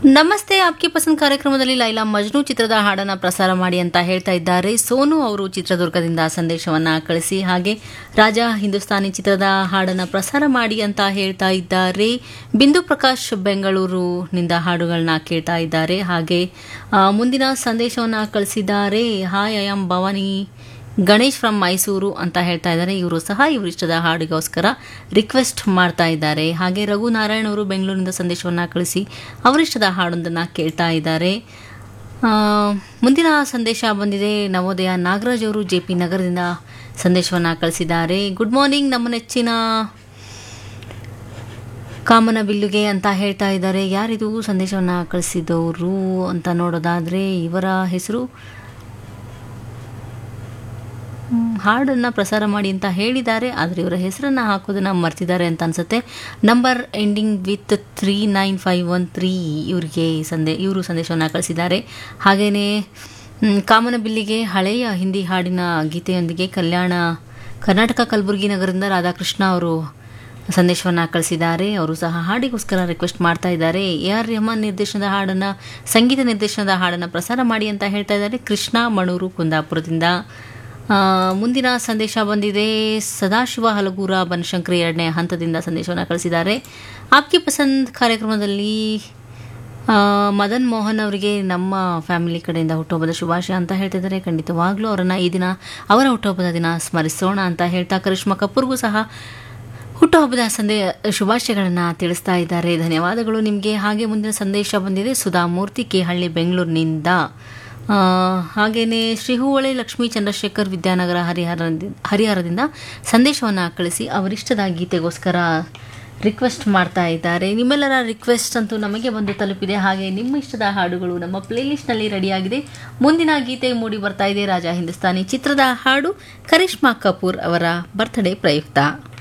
ನಮಸ್ತೆ ಆಪ್ಗೆ ಪಸಂದ್ ಕಾರ್ಯಕ್ರಮದಲ್ಲಿ ಲೈಲಾ ಮಜ್ನು ಚಿತ್ರದ ಹಾಡನ್ನ ಪ್ರಸಾರ ಮಾಡಿ ಅಂತ ಹೇಳ್ತಾ ಇದ್ದಾರೆ ಸೋನು ಅವರು ಚಿತ್ರದುರ್ಗದಿಂದ ಸಂದೇಶವನ್ನ ಕಳಿಸಿ ಹಾಗೆ ರಾಜ ಹಿಂದೂಸ್ತಾನಿ ಚಿತ್ರದ ಹಾಡನ್ನ ಪ್ರಸಾರ ಮಾಡಿ ಅಂತ ಹೇಳ್ತಾ ಇದ್ದಾರೆ ಬಿಂದು ಪ್ರಕಾಶ್ ಬೆಂಗಳೂರಿನಿಂದ ಹಾಡುಗಳನ್ನ ಕೇಳ್ತಾ ಇದ್ದಾರೆ ಹಾಗೆ ಆ, ಮುಂದಿನ ಸಂದೇಶವನ್ನ ಕಳಿಸಿದ್ದಾರೆ hi I am Bhavani Ganesh from Mysuru ಅಂತ ಹೇಳ್ತಾ ಇದ್ದಾರೆ ಇವರು ಸಹ ಇವರು ಇಷ್ಟದ ಹಾಡಿಗೋಸ್ಕರ ರಿಕ್ವೆಸ್ಟ್ ಮಾಡ್ತಾ ಇದ್ದಾರೆ ಹಾಗೆ ರಘು ನಾರಾಯಣ್ ಅವರು ಬೆಂಗಳೂರಿನಿಂದ ಸಂದೇಶವನ್ನು ಕಳಿಸಿ ಅವರಿಷ್ಟದ ಹಾಡೊಂದನ್ನು ಕೇಳ್ತಾ ಇದ್ದಾರೆ ಆ, ಮುಂದಿನ ಸಂದೇಶ ಬಂದಿದೆ ನವೋದಯ ನಾಗರಾಜ್ ಅವರು ಜೆ ಪಿ ನಗರದಿಂದ ಸಂದೇಶವನ್ನು ಕಳಿಸಿದ್ದಾರೆ ಗುಡ್ ಮಾರ್ನಿಂಗ್ ನಮ್ಮ ನೆಚ್ಚಿನ ಕಾಮನ ಬಿಲ್ಲುಗೆ ಅಂತ ಹೇಳ್ತಾ ಇದ್ದಾರೆ ಯಾರಿದು ಸಂದೇಶವನ್ನು ಕಳಿಸಿದವರು ಅಂತ ನೋಡೋದಾದರೆ ಇವರ ಹೆಸರು ಮ್, ಹಾಡನ್ನ ಪ್ರಸಾರ ಮಾಡಿ ಅಂತ ಹೇಳಿದ್ದಾರೆ ಆದರೆ ಇವರ ಹೆಸರನ್ನ ಹಾಕೋದನ್ನ ಮರ್ತಿದ್ದಾರೆ ಅಂತ ಅನ್ಸುತ್ತೆ number ending with three nine five one three ಇವರಿಗೆ ಸಂದೇ ಇವರು ಸಂದೇಶವನ್ನು ಕಳಿಸಿದ್ದಾರೆ ಹಾಗೆಯೇ ಮ್, ಕಾಮನ ಬಿಲ್ಲಿಗೆ ಹಳೆಯ ಹಿಂದಿ ಹಾಡಿನ ಗೀತೆಯೊಂದಿಗೆ ಕಲ್ಯಾಣ ಕರ್ನಾಟಕ ಕಲಬುರಗಿ ನಗರದಿಂದ ರಾಧಾಕೃಷ್ಣ ಅವರು ಸಂದೇಶವನ್ನು ಕಳಿಸಿದ್ದಾರೆ ಅವರು ಸಹ ಹಾಡಿಗೋಸ್ಕರ ರಿಕ್ವೆಸ್ಟ್ ಮಾಡ್ತಾ ಇದ್ದಾರೆ ಎ ಆರ್ ರೆಹಮಾನ್ ನಿರ್ದೇಶನದ ಹಾಡನ್ನು ಸಂಗೀತ ನಿರ್ದೇಶನದ ಹಾಡನ್ನು ಪ್ರಸಾರ ಮಾಡಿ ಅಂತ ಹೇಳ್ತಾ ಇದ್ದಾರೆ ಕೃಷ್ಣ ಮಣೂರು ಕುಂದಾಪುರದಿಂದ ಆ, ಮುಂದಿನ ಸಂದೇಶ ಬಂದಿದೆ ಸದಾಶಿವ ಹಲಗೂರ ಬನಶಂಕರಿ ಎರಡನೇ ಹಂತದಿಂದ ಸಂದೇಶವನ್ನು ಕಳಿಸಿದ್ದಾರೆ ಆಪ್ಗೆ ಪಸಂದ್ ಕಾರ್ಯಕ್ರಮದಲ್ಲಿ ಆ, ಮದನ್ ಮೋಹನ್ ಅವರಿಗೆ ನಮ್ಮ ಫ್ಯಾಮಿಲಿ ಕಡೆಯಿಂದ ಹುಟ್ಟುಹಬ್ಬದ ಶುಭಾಶಯ ಅಂತ ಹೇಳ್ತಿದ್ದಾರೆ ಖಂಡಿತವಾಗ್ಲೂ ಅವರನ್ನು ಈ ದಿನ ಅವರ ಹುಟ್ಟುಹಬ್ಬದ ದಿನ ಸ್ಮರಿಸೋಣ ಅಂತ ಹೇಳ್ತಾ ಕರಿಷ್ಮಾ ಕಪೂರ್ಗೂ ಸಹ ಹುಟ್ಟುಹಬ್ಬದ ಸಂದೇ ಶುಭಾಶಯಗಳನ್ನು ತಿಳಿಸ್ತಾ ಇದ್ದಾರೆ ಧನ್ಯವಾದಗಳು ನಿಮಗೆ ಹಾಗೆ ಮುಂದಿನ ಸಂದೇಶ ಬಂದಿದೆ ಸುಧಾಮೂರ್ತಿ ಕೇಹಳ್ಳಿ ಬೆಂಗಳೂರಿನಿಂದ ಆ, ಹಾಗೇನೆ ಶ್ರೀ ಹೂವಳೆ ಲಕ್ಷ್ಮೀ ಚಂದ್ರಶೇಖರ್ ವಿದ್ಯಾನಗರ ಹರಿಹರ ಹರಿಹರದಿಂದ ಸಂದೇಶವನ್ನು ಕಳಿಸಿ ಅವರಿಷ್ಟದ ಗೀತೆಗೋಸ್ಕರ ರಿಕ್ವೆಸ್ಟ್ ಮಾಡ್ತಾ ಇದ್ದಾರೆ ನಿಮ್ಮೆಲ್ಲರ ರಿಕ್ವೆಸ್ಟ್ ಅಂತೂ ನಮಗೆ ಬಂದು ತಲುಪಿದೆ ಹಾಗೆ ನಿಮ್ಮ ಇಷ್ಟದ ಹಾಡುಗಳು ನಮ್ಮ ಪ್ಲೇಲಿಸ್ಟ್ನಲ್ಲಿ ರೆಡಿಯಾಗಿದೆ ಮುಂದಿನ ಗೀತೆ ಮೂಡಿ ಬರ್ತಾ ಇದೆ ರಾಜಾ ಹಿಂದೂಸ್ತಾನಿ ಚಿತ್ರದ ಹಾಡು ಕರಿಷ್ಮಾ ಕಪೂರ್ ಅವರ ಬರ್ತ್ಡೇ ಪ್ರಯುಕ್ತ